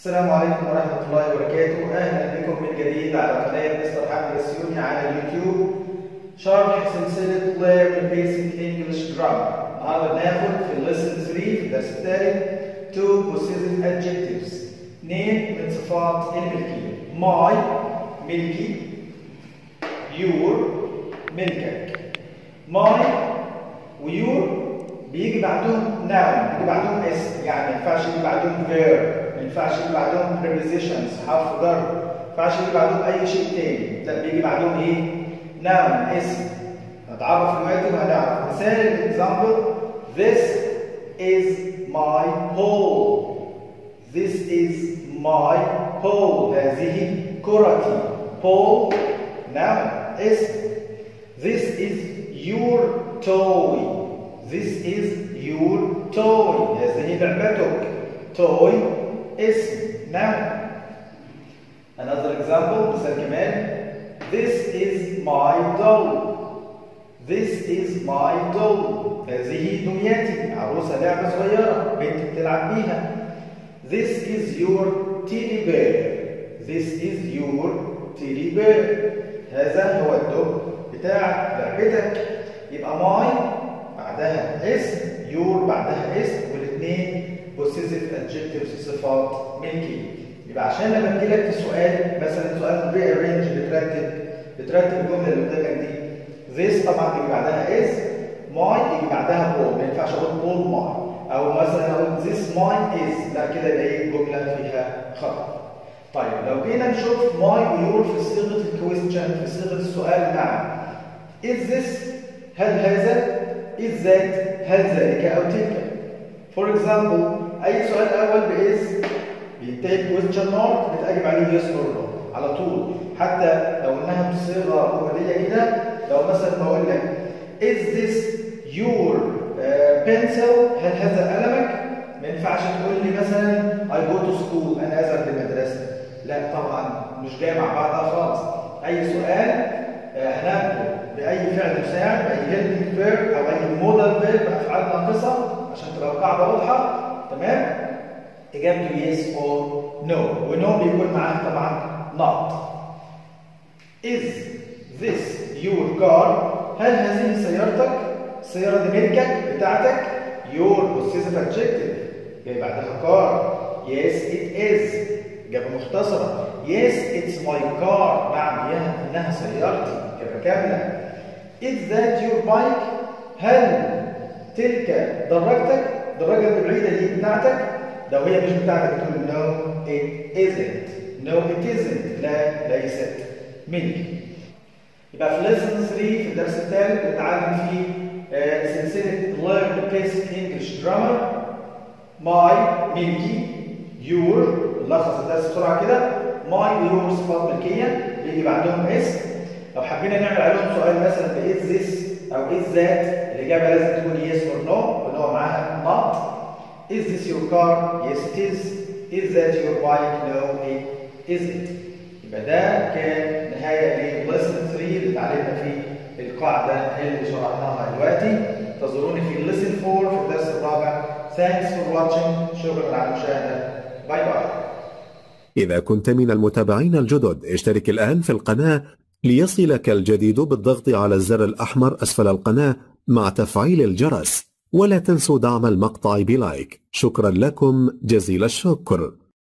السلام عليكم ورحمة الله وبركاته أهلا بكم من جديد على قناة مستر حمد السيوني على اليوتيوب شرح سلسلة Learn Basic English Grammar النهارده بناخد في الليسن 3 في الدرس الثالث two possessive adjectives اثنين من صفات الملكية my ملكي your ملكك my ويور بيجي بعدهم noun بيجي بعدهم اسم يعني ما ينفعش يجي بعدهم verb ما ينفعش يجي بعدهم prepositions حرف جر ما ينفعش يجي بعدهم اي شيء تاني لا بيجي بعدهم ايه noun اسم هتعرف دلوقتي وهنعرف مثال الاكزامبل this is my hole this is my hole هذه كرتي hole noun اسم this is your toy this is your toy هذه لعبتك toy اسم noun another example مثال كمان this is my doll this is my doll هذه دمياتي عروسة لعبة صغيرة بنت بتلعب بيها this is your teddy bear this is your teddy bear هذا هو الدب بتاع لعبتك يبقى my بعدها اسم your بعدها اسم والاثنين possessive adjectives صفات ملكية يبقى عشان لما تجي لك في سؤال مثلا سؤال rearrange بترتب بترتب الجملة اللي قدامك دي this طبعا بيجي بعدها is my يجي بعدها all ما ينفعش اقول all my او مثلا اقول this mine is لا كده يبقى ايه الجمله فيها خطا طيب لو جينا نشوف my ويور في صيغه الكويستشن في صيغه السؤال نعم is this هل هذا is that هل ذلك او تلك for example اي سؤال اول باز بينتهي question mark بتجيب عليه yes or no على طول حتى لو انها بصيغه جمليه كده لو مثلا بقول لك is this your uh, pencil هل هذا قلمك ما ينفعش تقول لي مثلا I go to school انا اذهب للمدرسه لا طبعا مش جاي مع بعضها خالص اي سؤال هناخده باي فعل مساعد باي helping verb او اي modal verb افعال ناقصه عشان تبقى القاعده واضحه تمام اجابته yes or no ونو بيكون معاها طبعا not is this your car هل هذه سيارتك السيارة دي ملكك بتاعتك your possessive adjective جاي بعدها car yes it is إجابة مختصرة yes it's my car نعم هي إنها سيارتي إجابة كاملة is that your bike هل تلك دراجتك الدراجة البعيدة دي بتاعتك لو هي مش بتاعتك تقول no it isn't no it isn't لا ليست ملكي يبقى في ليسن 3 في الدرس الثالث بنتعلم فيه سلسله Learn Basic English Grammar my ملكي your نلخص الدرس بسرعه كده my ويور صفات ملكيه بيجي بعدهم اسم لو حبينا نعمل عليهم سؤال مثلا ب is this او is that الاجابه لازم تكون yes or no اللي هو معاها not is this your car yes it is is that your bike no it isn't يبقى ده كان نهايه لليسن 3 اللي اتعلمنا فيه القاعده اللي شرحناها دلوقتي انتظروني في الليسن 4 في الدرس الرابع ثانكس فور واتشنج شكرا على المشاهده باي باي إذا كنت من المتابعين الجدد اشترك الآن في القناة ليصلك الجديد بالضغط على الزر الأحمر أسفل القناة مع تفعيل الجرس ولا تنسوا دعم المقطع بلايك شكرا لكم جزيل الشكر